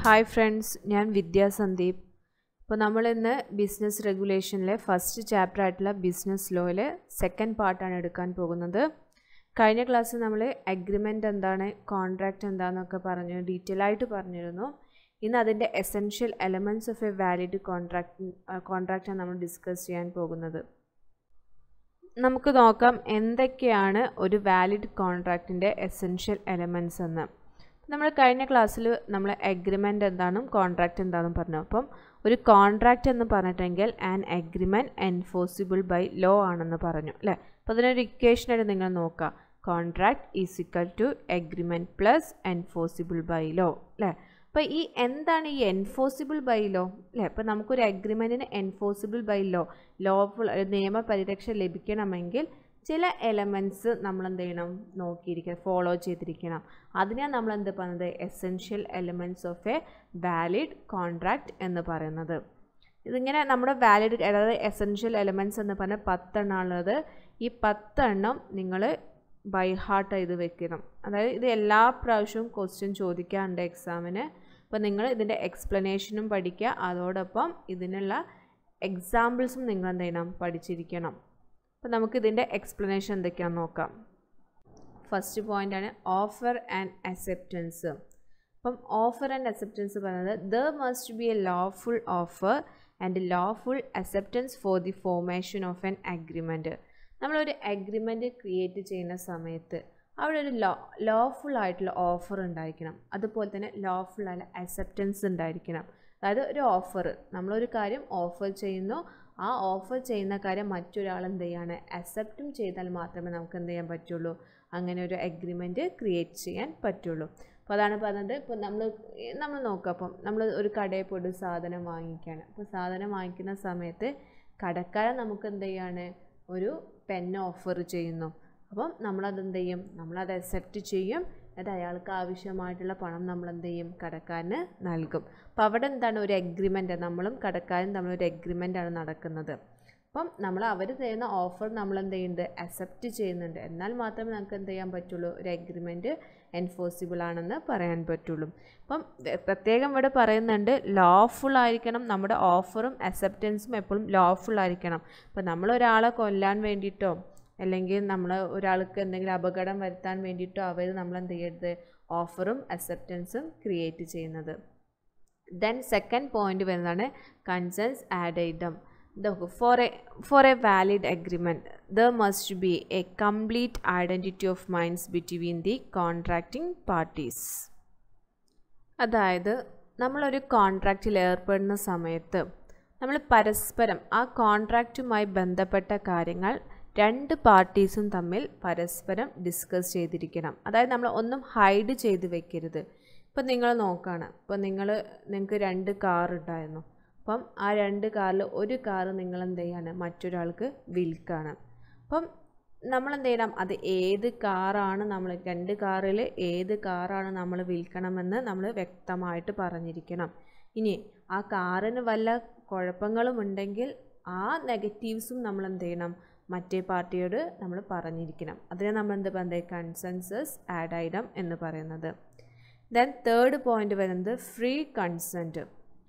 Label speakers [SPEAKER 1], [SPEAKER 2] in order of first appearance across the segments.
[SPEAKER 1] Hi friends ഞാൻ വിദ്യാ സന്ദീപ് ഇപ്പോൾ നമ്മളിന്ന് ബിസിനസ് റെഗുലേഷനിലെ ഫസ്റ്റ് ചാപ്റ്റർ ആയിട്ടുള്ള ബിസിനസ് ലോയിലെ സെക്കൻഡ് പാർട്ടാണ് എടുക്കാൻ പോകുന്നത് കഴിഞ്ഞ ക്ലാസ്സിൽ നമ്മൾ അഗ്രിമെൻ്റ് എന്താണ് കോൺട്രാക്റ്റ് എന്താണെന്നൊക്കെ പറഞ്ഞു ഡീറ്റെയിൽ ആയിട്ട് പറഞ്ഞിരുന്നു ഇന്ന് അതിൻ്റെ essential elements of a valid contract കോൺട്രാക്റ്റാണ് നമ്മൾ ഡിസ്കസ് ചെയ്യാൻ പോകുന്നത് നമുക്ക് നോക്കാം എന്തൊക്കെയാണ് ഒരു വാലിഡ് കോൺട്രാക്റ്റിൻ്റെ എസെൻഷ്യൽ എലമെൻറ്റ്സ് എന്ന് നമ്മൾ കഴിഞ്ഞ ക്ലാസ്സിൽ നമ്മൾ അഗ്രിമെൻ്റ് എന്താണെന്നും കോൺട്രാക്റ്റ് എന്താണെന്നും പറഞ്ഞു അപ്പം ഒരു കോൺട്രാക്റ്റ് എന്ന് പറഞ്ഞിട്ടെങ്കിൽ an agreement enforceable by law ആണെന്ന് പറഞ്ഞു അല്ലേ അപ്പോൾ അതിനൊരു ഇക്വേഷനായിട്ട് നിങ്ങൾ നോക്കുക contract is equal to agreement plus enforceable by law അല്ലേ അപ്പോൾ ഈ എന്താണ് ഈ എൻഫോസിബിൾ ബൈ ലോ അല്ലേ അപ്പോൾ നമുക്കൊരു അഗ്രിമെൻറ്റിന് എൻഫോസിബിൾ ബൈ ലോ ലോഫുൾ നിയമപരിരക്ഷ ലഭിക്കണമെങ്കിൽ ചില എലമെൻറ്റ്സ് നമ്മൾ എന്ത് ചെയ്യണം നോക്കിയിരിക്കണം ഫോളോ ചെയ്തിരിക്കണം അതിനെയാണ് നമ്മൾ എന്ത് പറയുന്നത് essential elements of a valid contract എന്ന് പറയുന്നത് ഇതിങ്ങനെ നമ്മുടെ വാലിഡ് അതായത് എസെൻഷ്യൽ എലമെൻറ്റ്സ് എന്ന് പറഞ്ഞാൽ പത്തെണ്ണമുള്ളത് ഈ പത്തെണ്ണം നിങ്ങൾ ബൈ ഹാർട്ട് ചെയ്ത് വെക്കണം അതായത് ഇത് എല്ലാ പ്രാവശ്യവും ക്വസ്റ്റ്യൻ ചോദിക്കാറുണ്ട് എക്സാമിന് അപ്പോൾ നിങ്ങൾ ഇതിൻ്റെ എക്സ്പ്ലനേഷനും പഠിക്കുക അതോടൊപ്പം ഇതിനുള്ള എക്സാമ്പിൾസും നിങ്ങൾ എന്ത് ചെയ്യണം പഠിച്ചിരിക്കണം അപ്പോൾ നമുക്ക് ഇതിൻ്റെ എക്സ്പ്ലനേഷൻ എന്തൊക്കെയാണെന്ന് നോക്കാം ഫസ്റ്റ് പോയിൻ്റാണ് ഓഫർ ആൻഡ് അക്സെപ്റ്റൻസ് അപ്പം ഓഫർ ആൻഡ് അക്സെപ്റ്റൻസ് പറയുന്നത് there must be a lawful offer and lawful acceptance for the formation of an agreement നമ്മളൊരു അഗ്രിമെൻറ്റ് ക്രിയേറ്റ് ചെയ്യുന്ന സമയത്ത് അവിടെ ഒരു ലോ ലോഫുൾ ആയിട്ടുള്ള ഓഫർ ഉണ്ടായിരിക്കണം അതുപോലെ തന്നെ ലോഫുൾ ആയിട്ടുള്ള അക്സെപ്റ്റൻസ് ഉണ്ടായിരിക്കണം അതായത് ഒരു ഓഫർ നമ്മളൊരു കാര്യം ഓഫർ ചെയ്യുന്നു ആ ഓഫർ ചെയ്യുന്ന കാര്യം മറ്റൊരാൾ എന്ത് ചെയ്യാണ് അക്സെപ്റ്റും ചെയ്താൽ മാത്രമേ നമുക്ക് എന്ത് ചെയ്യാൻ പറ്റുള്ളൂ അങ്ങനെ ഒരു അഗ്രിമെൻറ്റ് ക്രിയേറ്റ് ചെയ്യാൻ പറ്റുള്ളൂ അപ്പോൾ അതാണ് പറഞ്ഞത് ഇപ്പോൾ നമ്മൾ നമ്മൾ നോക്കുക അപ്പം നമ്മൾ ഒരു കടയിൽ പോയിട്ട് സാധനം വാങ്ങിക്കുകയാണ് അപ്പോൾ സാധനം വാങ്ങിക്കുന്ന സമയത്ത് കടക്കാരൻ നമുക്ക് എന്ത് ചെയ്യാണ് ഒരു പെൻ ഓഫർ ചെയ്യുന്നു അപ്പം നമ്മളത് എന്ത് ചെയ്യും നമ്മളത് അക്സെപ്റ്റ് ചെയ്യും എന്നിട്ട് അയാൾക്ക് ആവശ്യമായിട്ടുള്ള പണം നമ്മൾ എന്ത് ചെയ്യും കടക്കാരന് നൽകും അപ്പോൾ അവിടെ എന്താണ് ഒരു എഗ്രിമെൻ്റ് നമ്മളും കടക്കാരും തമ്മിൽ ഒരു എഗ്രിമെൻ്റാണ് നടക്കുന്നത് അപ്പം നമ്മൾ അവർ തരുന്ന ഓഫർ നമ്മൾ എന്ത് ചെയ്യുന്നുണ്ട് അക്സെപ്റ്റ് ചെയ്യുന്നുണ്ട് എന്നാൽ മാത്രമേ നമുക്ക് എന്ത് ചെയ്യാൻ പറ്റുള്ളൂ ഒരു എഗ്രിമെൻറ്റ് എൻഫോസിബിൾ ആണെന്ന് പറയാൻ പറ്റുള്ളൂ അപ്പം പ്രത്യേകം ഇവിടെ പറയുന്നുണ്ട് ലോഫുൾ ആയിരിക്കണം നമ്മുടെ ഓഫറും അക്സെപ്റ്റൻസും എപ്പോഴും ലോഫുൾ ആയിരിക്കണം അപ്പോൾ നമ്മൾ ഒരാളെ കൊല്ലാൻ വേണ്ടിയിട്ടോ അല്ലെങ്കിൽ നമ്മൾ ഒരാൾക്ക് എന്തെങ്കിലും അപകടം വരുത്താൻ വേണ്ടിയിട്ടോ അവർ നമ്മൾ എന്ത് ചെയ്യരുത് ഓഫറും അക്സെപ്റ്റൻസും ക്രിയേറ്റ് ചെയ്യുന്നത് ദെൻ സെക്കൻഡ് പോയിന്റ് വരുന്നതാണ് consensus ad idem for a for a valid agreement there must be a complete identity of minds between the contracting parties അതായത് നമ്മളൊരു കോൺട്രാക്റ്റിൽ ഏർപ്പെടുന്ന സമയത്ത് നമ്മൾ പരസ്പരം ആ കോൺട്രാക്റ്റുമായി ബന്ധപ്പെട്ട കാര്യങ്ങൾ രണ്ട് പാർട്ടീസും തമ്മിൽ പരസ്പരം ഡിസ്കസ് ചെയ്തിരിക്കണം അതായത് നമ്മൾ ഒന്നും ഹൈഡ് ചെയ്ത് വെക്കരുത് ഇപ്പം നിങ്ങൾ നോക്കുകയാണ് ഇപ്പം നിങ്ങൾ നിങ്ങൾക്ക് രണ്ട് കാർ ഉണ്ടായിരുന്നു അപ്പം ആ രണ്ട് കാറിൽ ഒരു കാറ് നിങ്ങൾ എന്ത് ചെയ്യാണ് മറ്റൊരാൾക്ക് വിൽക്കുകയാണ് അപ്പം നമ്മൾ എന്ത് ചെയ്യണം അത് ഏത് കാറാണ് നമ്മൾ രണ്ട് കാറിൽ ഏത് കാറാണ് നമ്മൾ വിൽക്കണമെന്ന് നമ്മൾ വ്യക്തമായിട്ട് പറഞ്ഞിരിക്കണം ഇനി ആ കാറിന് വല്ല കുഴപ്പങ്ങളും ഉണ്ടെങ്കിൽ ആ നെഗറ്റീവ്സും നമ്മൾ എന്ത് ചെയ്യണം മറ്റേ പാർട്ടിയോട് നമ്മൾ പറഞ്ഞിരിക്കണം അതിനെ നമ്മൾ എന്ത് പറയുന്നത് കൺസെൻസസ് ആഡ് ഐഡം എന്ന് പറയുന്നത് ദെൻ തേർഡ് പോയിന്റ് വരുന്നത് free consent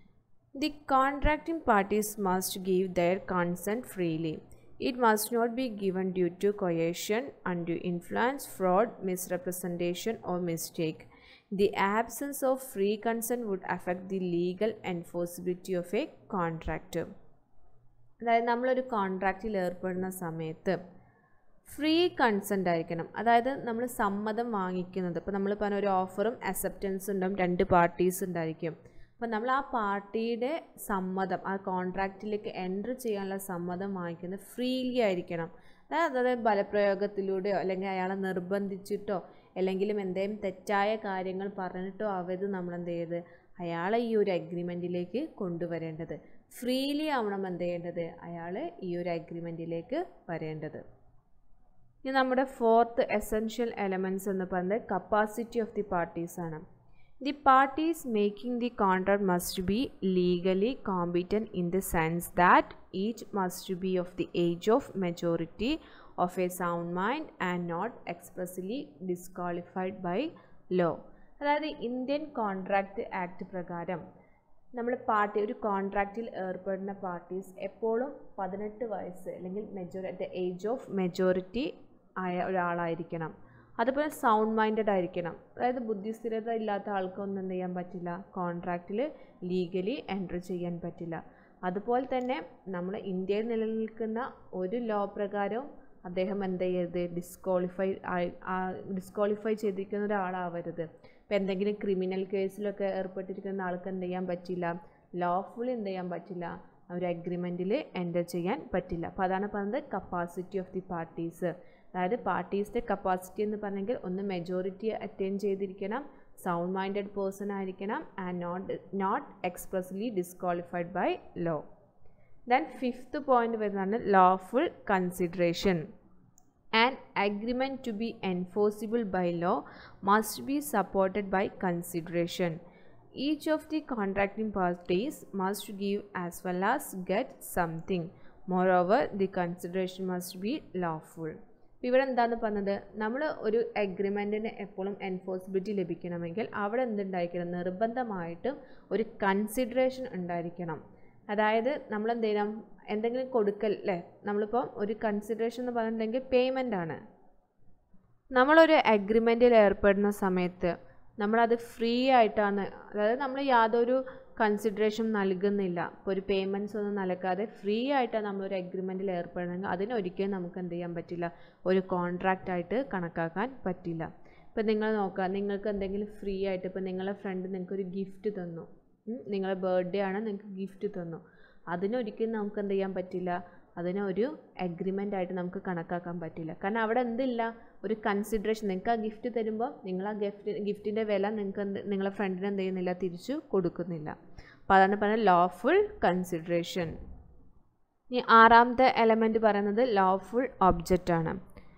[SPEAKER 1] the contracting parties must give their consent freely it must not be given due to coercion undue influence fraud misrepresentation or mistake the absence of free consent would affect the legal enforceability of a contract അതായത് നമ്മളൊരു കോൺട്രാക്റ്റിൽ ഏർപ്പെടുന്ന സമയത്ത് free consent ആയിരിക്കണം അതായത് നമ്മൾ സമ്മതം വാങ്ങിക്കുന്നത് ഇപ്പോൾ നമ്മൾ പറഞ്ഞ ഒരു ഓഫറും അക്സെപ്റ്റൻസ് ഉണ്ടാവും രണ്ട് പാർട്ടീസ് ഉണ്ടായിരിക്കും അപ്പോൾ നമ്മൾ ആ പാർട്ടിയുടെ സമ്മതം ആ കോൺട്രാക്റ്റിലേക്ക് എൻറ്റർ ചെയ്യാനുള്ള സമ്മതം വാങ്ങിക്കുന്നത് ഫ്രീലി ആയിരിക്കണം അതായത് അതായത് ബലപ്രയോഗത്തിലൂടെയോ അല്ലെങ്കിൽ അയാളെ നിർബന്ധിച്ചിട്ടോ അല്ലെങ്കിലും എന്തെങ്കിലും തെറ്റായ കാര്യങ്ങൾ പറഞ്ഞിട്ടോ ആവരുത് നമ്മൾ എന്ത് ചെയ്ത് അയാളെ ഈ ഒരു അഗ്രിമെൻറ്റിലേക്ക് കൊണ്ടുവരേണ്ടത് ഫ്രീലി ആവണം എന്ത് ചെയ്യേണ്ടത് അയാൾ ഈ ഒരു അഗ്രിമെൻറ്റിലേക്ക് വരേണ്ടത് ഇനി നമ്മുടെ ഫോർത്ത് എസെൻഷ്യൽ എലമെൻറ്റ്സ് എന്ന് പറയുന്നത് കപ്പാസിറ്റി ഓഫ് ദി പാർട്ടീസ് ആണ് the parties making the contract must be legally competent in the sense that each must be of the age of majority of a sound mind and not expressly disqualified by law അതായത് Indian contract act പ്രകാരം നമ്മൾ party ഒരു കോൺട്രാക്റ്റിൽ ഏർപ്പെടുന്ന parties എപ്പോഴും പതിനെട്ട് വയസ്സ് അല്ലെങ്കിൽ majority age of majority ആയ ഒരാളായിരിക്കണം അതുപോലെ സൗണ്ട് മൈൻഡഡ് ആയിരിക്കണം അതായത് ബുദ്ധിസ്ഥിരത ഇല്ലാത്ത ആൾക്കൊന്നും എന്ത് ചെയ്യാൻ പറ്റില്ല കോൺട്രാക്റ്റിൽ ലീഗലി എൻറ്റർ ചെയ്യാൻ പറ്റില്ല അതുപോലെ തന്നെ നമ്മൾ ഇന്ത്യയിൽ നിലനിൽക്കുന്ന ഒരു ലോ പ്രകാരവും അദ്ദേഹം എന്ത് ചെയ്യരുത് ഡിസ്ക്വാളിഫൈ ഡിസ്ക്വാളിഫൈ ചെയ്തിരിക്കുന്ന ഒരാളാവരുത് ഇപ്പം എന്തെങ്കിലും ക്രിമിനൽ കേസിലൊക്കെ ഏർപ്പെട്ടിരിക്കുന്ന ആൾക്ക് എന്ത് ചെയ്യാൻ പറ്റില്ല ലോഫുള്ളി എന്ത് ചെയ്യാൻ പറ്റില്ല ഒരു അഗ്രിമെൻറ്റിൽ എൻ്റർ ചെയ്യാൻ പറ്റില്ല അപ്പോൾ അതാണ് പറഞ്ഞത് കപ്പാസിറ്റി ഓഫ് ദി പാർട്ടീസ് അതായത് പാർട്ടീസിൻ്റെ കപ്പാസിറ്റി എന്ന് പറഞ്ഞെങ്കിൽ ഒന്ന് മെജോറിറ്റി അറ്റൈൻ ചെയ്തിരിക്കണം സൗണ്ട് മൈൻഡഡ് പേഴ്സൺ ആയിരിക്കണം and not not expressly disqualified by law then fifth point വരുന്നതാണ് lawful consideration an agreement to be enforceable by law must be supported by consideration each of the contracting parties must give as well as get something moreover the consideration must be lawful ഇവിടെ എന്താണ് പറഞ്ഞത് നമ്മൾ ഒരു അഗ്രിമെൻറ്റിന് എപ്പോഴും enforceability ലഭിക്കണമെങ്കിൽ അവിടെ എന്തുണ്ടായിരിക്കണം നിർബന്ധമായിട്ടും ഒരു കൺസിഡറേഷൻ ഉണ്ടായിരിക്കണം അതായത് നമ്മൾ എന്ത് ചെയ്യണം എന്തെങ്കിലും കൊടുക്കൽ അല്ലേ നമ്മളിപ്പോൾ ഒരു കൺസിഡറേഷൻ എന്ന് പറഞ്ഞിട്ടുണ്ടെങ്കിൽ പേയ്മെൻ്റ് ആണ് നമ്മളൊരു അഗ്രിമെൻറ്റിൽ ഏർപ്പെടുന്ന സമയത്ത് നമ്മളത് ഫ്രീ ആയിട്ടാണ് അതായത് നമ്മൾ യാതൊരു കൺസിഡറേഷൻ നൽകുന്നില്ല ഇപ്പോൾ ഒരു പേയ്മെൻറ്റ്സ് ഒന്നും നൽകാതെ ഫ്രീ ആയിട്ടാണ് നമ്മളൊരു അഗ്രിമെൻറ്റിൽ ഏർപ്പെടണമെങ്കിൽ അതിനൊരിക്കലും നമുക്ക് എന്ത് ചെയ്യാൻ പറ്റില്ല ഒരു കോൺട്രാക്റ്റ് ആയിട്ട് കണക്കാക്കാൻ പറ്റില്ല ഇപ്പം നിങ്ങൾ നോക്കുക നിങ്ങൾക്ക് എന്തെങ്കിലും ഫ്രീ ആയിട്ട് ഇപ്പോൾ നിങ്ങളെ ഫ്രണ്ട് നിങ്ങൾക്ക് ഒരു ഗിഫ്റ്റ് തന്നു നിങ്ങളെ ബർത്ത്ഡേ ആണ് നിങ്ങൾക്ക് ഗിഫ്റ്റ് തന്നു അതിനൊരിക്കലും നമുക്ക് എന്ത് ചെയ്യാൻ പറ്റില്ല അതിനെ ഒരു അഗ്രിമെൻ്റ് ആയിട്ട് നമുക്ക് കണക്കാക്കാൻ പറ്റില്ല കാരണം അവിടെ എന്തില്ല ഒരു കൺസിഡറേഷൻ നിങ്ങൾക്ക് ആ ഗിഫ്റ്റ് തരുമ്പോൾ നിങ്ങൾ ആ ഗിഫ്റ്റ് ഗിഫ്റ്റിൻ്റെ വില നിങ്ങൾക്ക് എന്ത് നിങ്ങളെ ഫ്രണ്ടിന് എന്ത് ചെയ്യുന്നില്ല തിരിച്ചു കൊടുക്കുന്നില്ല അപ്പോൾ അതാണ് പറയുന്നത് ലോഫുൾ കൺസിഡറേഷൻ ഇനി ആറാമത്തെ എലമെൻറ്റ് പറയുന്നത് ലോഫുൾ ഒബ്ജക്റ്റ് ആണ്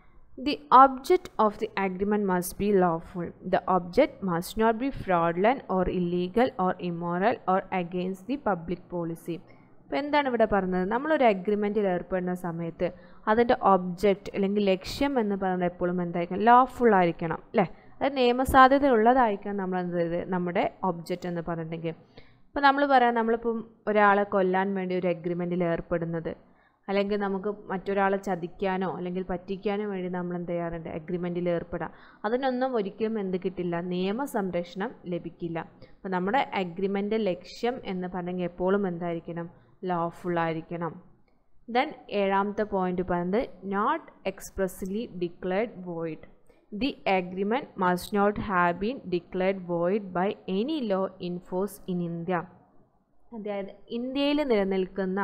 [SPEAKER 1] the object of the agreement must be lawful the object must not be fraudulent or illegal or immoral or against the public policy അപ്പോൾ എന്താണ് ഇവിടെ പറഞ്ഞത് നമ്മളൊരു അഗ്രിമെൻറ്റിൽ ഏർപ്പെടുന്ന സമയത്ത് അതിൻ്റെ ഒബ്ജക്റ്റ് അല്ലെങ്കിൽ ലക്ഷ്യം എന്ന് പറയുന്നത് എപ്പോഴും എന്തായിരിക്കണം ലോഫുൾ ആയിരിക്കണം അല്ലേ അത് നിയമസാധ്യത ഉള്ളതായിരിക്കണം നമ്മൾ എന്ത് ചെയ്ത് നമ്മുടെ ഒബ്ജക്റ്റ് എന്ന് പറഞ്ഞിട്ടുണ്ടെങ്കിൽ ഇപ്പോൾ നമ്മൾ പറയാം നമ്മളിപ്പം ഒരാളെ കൊല്ലാൻ വേണ്ടി ഒരു അഗ്രിമെൻറ്റിൽ ഏർപ്പെടുന്നത് അല്ലെങ്കിൽ നമുക്ക് മറ്റൊരാളെ ചതിക്കാനോ അല്ലെങ്കിൽ പറ്റിക്കാനോ വേണ്ടി നമ്മൾ എന്ത് ചെയ്യാറുണ്ട് അഗ്രിമെൻറ്റിൽ ഏർപ്പെടാം അതിനൊന്നും ഒരിക്കലും എന്ത് കിട്ടില്ല നിയമ സംരക്ഷണം ലഭിക്കില്ല അപ്പോൾ നമ്മുടെ അഗ്രിമെൻ്റ് ലക്ഷ്യം എന്ന് പറഞ്ഞെങ്കിൽ എപ്പോഴും എന്തായിരിക്കണം ലോഫുൾ ആയിരിക്കണം ദെൻ ഏഴാമത്തെ പോയിന്റ് പറയുന്നത് not expressly declared void the agreement must not have been declared void by any law in force in India അതായത് ഇന്ത്യയിൽ നിലനിൽക്കുന്ന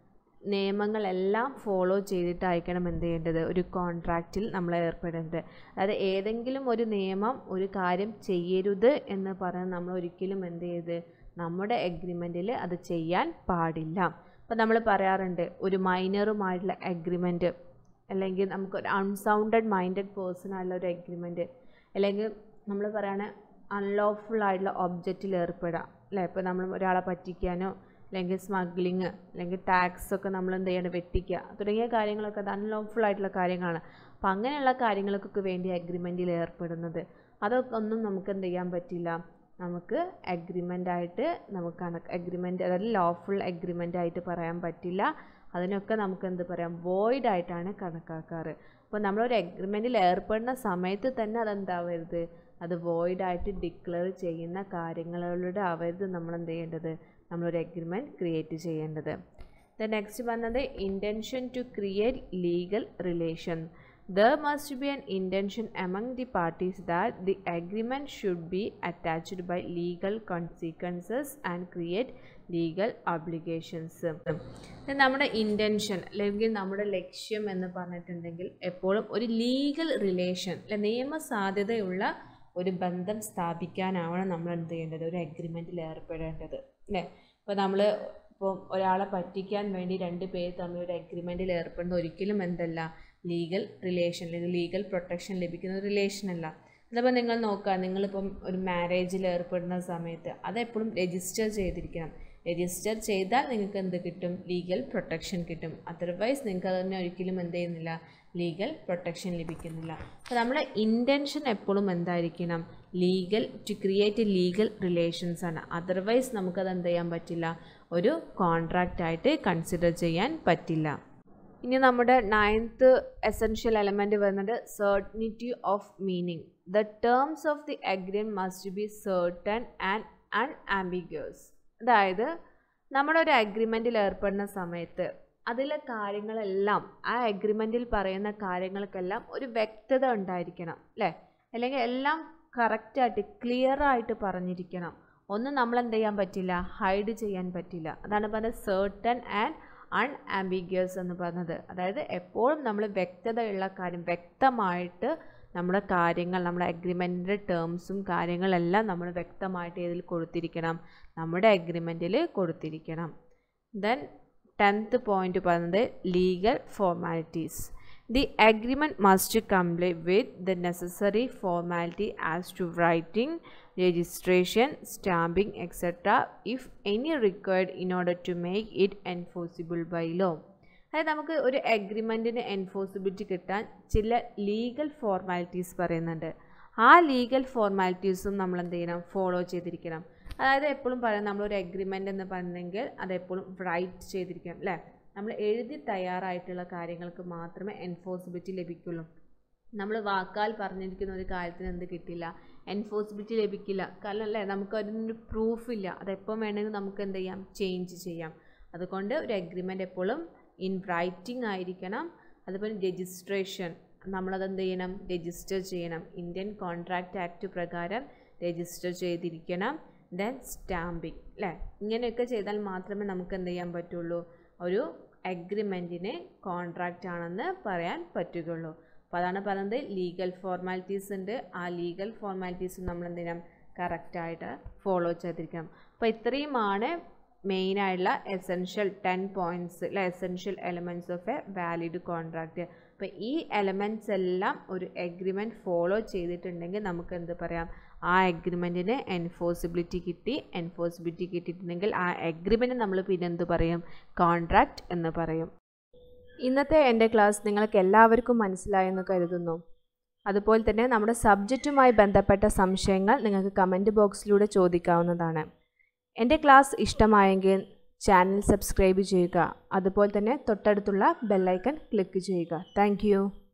[SPEAKER 1] നിയമങ്ങളെല്ലാം ഫോളോ ചെയ്തിട്ടായിരിക്കണം എന്ത് ചെയ്യേണ്ടത് ഒരു കോൺട്രാക്റ്റിൽ നമ്മൾ ഏർപ്പെടേണ്ടത് അതായത് ഏതെങ്കിലും ഒരു നിയമം ഒരു കാര്യം ചെയ്യരുത് എന്ന് പറഞ്ഞ് നമ്മൾ ഒരിക്കലും എന്ത് ചെയ്ത് നമ്മുടെ എഗ്രിമെൻറ്റിൽ അത് ചെയ്യാൻ പാടില്ല അപ്പോൾ നമ്മൾ പറയാറുണ്ട് ഒരു മൈനറുമായിട്ടുള്ള എഗ്രിമെൻറ്റ് അല്ലെങ്കിൽ നമുക്ക് ഒരു അൺസൗണ്ടഡ് മൈൻഡഡ് പേഴ്സൺ ആയിട്ടുള്ള ഒരു എഗ്രിമെൻറ്റ് അല്ലെങ്കിൽ നമ്മൾ പറയുകയാണെങ്കിൽ അൺലോഫുൾ ആയിട്ടുള്ള ഒബ്ജക്റ്റിൽ ഏർപ്പെടുക അല്ലേ ഇപ്പോൾ നമ്മൾ ഒരാളെ പറ്റിക്കാനോ അല്ലെങ്കിൽ സ്മഗ്ലിങ് അല്ലെങ്കിൽ ടാക്സ് ഒക്കെ നമ്മൾ എന്ത് ചെയ്യണം വെട്ടിക്കുക തുടങ്ങിയ കാര്യങ്ങളൊക്കെ അത് അൺലോഫുൾ ആയിട്ടുള്ള കാര്യങ്ങളാണ് അപ്പോൾ അങ്ങനെയുള്ള കാര്യങ്ങൾക്കൊക്കെ വേണ്ടി അഗ്രിമെൻറ്റിൽ ഏർപ്പെടുന്നത് അതൊക്കെ ഒന്നും നമുക്ക് എന്ത് ചെയ്യാൻ പറ്റില്ല നമുക്ക് അഗ്രിമെൻ്റ് ആയിട്ട് നമുക്ക് കണക്ക് അഗ്രിമെൻ്റ് അതായത് ലോഫുൾ അഗ്രിമെൻ്റ് ആയിട്ട് പറയാൻ പറ്റില്ല അതിനൊക്കെ നമുക്ക് എന്ത് പറയാം വോയിഡ് ആയിട്ടാണ് കണക്കാക്കാറ് അപ്പോൾ നമ്മളൊരു അഗ്രിമെൻറ്റിൽ ഏർപ്പെടുന്ന സമയത്ത് തന്നെ അതെന്താവരുത് അത് വോയിഡ് ആയിട്ട് ഡിക്ലെയർ ചെയ്യുന്ന കാര്യങ്ങളിലൂടെ ആവരുത് നമ്മൾ എന്ത് ചെയ്യേണ്ടത് നമ്മളൊരു അഗ്രിമെൻറ്റ് ക്രിയേറ്റ് ചെയ്യേണ്ടത് ദ നെക്സ്റ്റ് പറഞ്ഞത് intention to create legal relation there must be an intention among the parties that the agreement should be attached by legal consequences and create legal obligations ഇത് നമ്മുടെ ഇൻറ്റൻഷൻ അല്ലെങ്കിൽ നമ്മുടെ ലക്ഷ്യം എന്ന് പറഞ്ഞിട്ടുണ്ടെങ്കിൽ എപ്പോഴും ഒരു ലീഗൽ റിലേഷൻ അല്ലെ നിയമസാധ്യതയുള്ള ഒരു ബന്ധം സ്ഥാപിക്കാനാവണം നമ്മൾ എന്ത് ചെയ്യേണ്ടത് ഒരു അഗ്രിമെൻറ്റിൽ ഏർപ്പെടേണ്ടത് അല്ലേ ഇപ്പോൾ നമ്മൾ ഇപ്പോൾ ഒരാളെ പറ്റിക്കാൻ വേണ്ടി രണ്ട് പേര് തമ്മിൽ ഒരു അഗ്രിമെൻറ്റിൽ ഏർപ്പെടുന്ന ഒരിക്കലും എന്തല്ല ലീഗൽ റിലേഷൻ അല്ലെങ്കിൽ ലീഗൽ പ്രൊട്ടക്ഷൻ ലഭിക്കുന്ന റിലേഷൻ അല്ല അതപ്പോൾ നിങ്ങൾ നോക്കുക നിങ്ങളിപ്പം ഒരു മാരേജിൽ ഏർപ്പെടുന്ന സമയത്ത് അതെപ്പോഴും രജിസ്റ്റർ ചെയ്തിരിക്കണം രജിസ്റ്റർ ചെയ്താൽ നിങ്ങൾക്ക് എന്ത് കിട്ടും ലീഗൽ പ്രൊട്ടക്ഷൻ കിട്ടും അതർവൈസ് നിങ്ങൾക്ക് അതിനെ ഒരിക്കലും എന്ത് ചെയ്യുന്നില്ല ലീഗൽ പ്രൊട്ടക്ഷൻ ലഭിക്കുന്നില്ല അപ്പോൾ നമ്മുടെ ഇൻറ്റൻഷൻ എപ്പോഴും എന്തായിരിക്കണം legal to create legal relations ആണ് അതർവൈസ് നമുക്കത് എന്ത് ചെയ്യാൻ പറ്റില്ല ഒരു കോൺട്രാക്റ്റ് ആയിട്ട് കൺസിഡർ ചെയ്യാൻ പറ്റില്ല ഇനി നമ്മുടെ നയൻത്ത് എസെൻഷ്യൽ എലമെൻറ്റ് വരുന്നത് certainty of meaning the terms of the agreement must be certain and unambiguous അതായത് നമ്മുടെ ഒരു അഗ്രിമെൻറ്റിൽ ഏർപ്പെടുന്ന സമയത്ത് അതിലെ കാര്യങ്ങളെല്ലാം ആ അഗ്രിമെൻറ്റിൽ പറയുന്ന കാര്യങ്ങൾക്കെല്ലാം ഒരു വ്യക്തത ഉണ്ടായിരിക്കണം അല്ലേ അല്ലെങ്കിൽ എല്ലാം കറക്റ്റായിട്ട് ക്ലിയർ ആയിട്ട് പറഞ്ഞിരിക്കണം ഒന്നും നമ്മൾ എന്ത് ചെയ്യാൻ പറ്റില്ല ഹൈഡ് ചെയ്യാൻ പറ്റില്ല അതാണ് പറഞ്ഞത് സർട്ടൺ ആൻഡ് അൺആംബിഗ്യസ് എന്ന് പറഞ്ഞത് അതായത് എപ്പോഴും നമ്മൾ വ്യക്തതയുള്ള കാര്യം വ്യക്തമായിട്ട് നമ്മുടെ കാര്യങ്ങൾ നമ്മുടെ അഗ്രിമെൻറ്റിൻ്റെ ടേംസും കാര്യങ്ങളെല്ലാം നമ്മൾ വ്യക്തമായിട്ട് ഇതിൽ കൊടുത്തിരിക്കണം നമ്മുടെ അഗ്രിമെൻറ്റിൽ കൊടുത്തിരിക്കണം ദെൻ ടെൻത്ത് പോയിന്റ് പറയുന്നത് legal formalities the agreement must comply with the necessary formality as to writing registration, stamping, etc. if any required in order to make it enforceable by law. അതായത് നമുക്ക് ഒരു അഗ്രിമെൻറ്റിന് എൻഫോഴ്സിബിലിറ്റി കിട്ടാൻ ചില legal formalities പറയുന്നുണ്ട് ആ legal ഫോർമാലിറ്റീസും നമ്മൾ എന്ത് ചെയ്യണം ഫോളോ ചെയ്തിരിക്കണം അതായത് എപ്പോഴും പറയാം നമ്മളൊരു അഗ്രിമെൻ്റ് എന്ന് പറഞ്ഞെങ്കിൽ അതെപ്പോഴും റൈറ്റ് ചെയ്തിരിക്കണം അല്ലേ നമ്മൾ എഴുതി തയ്യാറായിട്ടുള്ള കാര്യങ്ങൾക്ക് മാത്രമേ എൻഫോഴ്സിബിലിറ്റി ലഭിക്കുള്ളൂ നമ്മൾ വാക്കാൽ പറഞ്ഞിരിക്കുന്ന ഒരു കാര്യത്തിന് എന്ത് കിട്ടില്ല എൻഫോഴ്സിബിലിറ്റി ലഭിക്കില്ല കാരണം അല്ലേ നമുക്ക് അതിനൊരു പ്രൂഫില്ല അതെപ്പോൾ വേണമെങ്കിൽ നമുക്ക് എന്ത് ചെയ്യാം ചേഞ്ച് ചെയ്യാം അതുകൊണ്ട് ഒരു അഗ്രിമെൻ്റ് എപ്പോഴും ഇൻ റൈറ്റിംഗ് ആയിരിക്കണം അതുപോലെ രജിസ്ട്രേഷൻ നമ്മളത് എന്ത് ചെയ്യണം രജിസ്റ്റർ ചെയ്യണം ഇന്ത്യൻ കോൺട്രാക്റ്റ് ആക്ട് പ്രകാരം രജിസ്റ്റർ ചെയ്തിരിക്കണം ദെൻ സ്റ്റാമ്പിങ് അല്ലേ ഇങ്ങനെയൊക്കെ ചെയ്താൽ മാത്രമേ നമുക്ക് എന്ത് ചെയ്യാൻ പറ്റുള്ളൂ ഒരു അഗ്രിമെൻറ്റിനെ കോൺട്രാക്റ്റ് ആണെന്ന് പറയാൻ പറ്റുകയുള്ളൂ അപ്പോൾ അതാണ് പറയുന്നത് ലീഗൽ ഫോർമാലിറ്റീസ് ഉണ്ട് ആ ലീഗൽ ഫോർമാലിറ്റീസ് നമ്മൾ എന്തിനാം കറക്റ്റായിട്ട് ഫോളോ ചെയ്തിരിക്കണം അപ്പോൾ ഇത്രയുമാണ് മെയിനായിട്ടുള്ള എസെൻഷ്യൽ ടെൻ പോയിൻറ്റ്സ് അല്ലെ essential elements of a valid contract അപ്പോൾ ഈ എലമെൻറ്റ്സ് എല്ലാം ഒരു എഗ്രിമെൻറ്റ് ഫോളോ ചെയ്തിട്ടുണ്ടെങ്കിൽ നമുക്ക് എന്ത് പറയാം ആ എഗ്രിമെൻറ്റിന് എൻഫോഴ്സിബിലിറ്റി കിട്ടി എൻഫോഴ്സിബിലിറ്റി കിട്ടിയിട്ടുണ്ടെങ്കിൽ ആ എഗ്രിമെൻറ്റ് നമ്മൾ പിന്നെ എന്ത് പറയും കോൺട്രാക്റ്റ് എന്ന് പറയും ഇന്നത്തെ എൻ്റെ ക്ലാസ് നിങ്ങൾക്ക് എല്ലാവർക്കും മനസ്സിലായെന്ന് കരുതുന്നു അതുപോലെ തന്നെ നമ്മുടെ സബ്ജക്റ്റുമായി ബന്ധപ്പെട്ട സംശയങ്ങൾ നിങ്ങൾക്ക് കമൻറ്റ് ബോക്സിലൂടെ ചോദിക്കാവുന്നതാണ് എൻ്റെ ക്ലാസ് ഇഷ്ടമായെങ്കിൽ ചാനൽ സബ്സ്ക്രൈബ് ചെയ്യുക അതുപോലെ തന്നെ തൊട്ടടുത്തുള്ള ബെല്ലൈക്കൺ ക്ലിക്ക് ചെയ്യുക താങ്ക്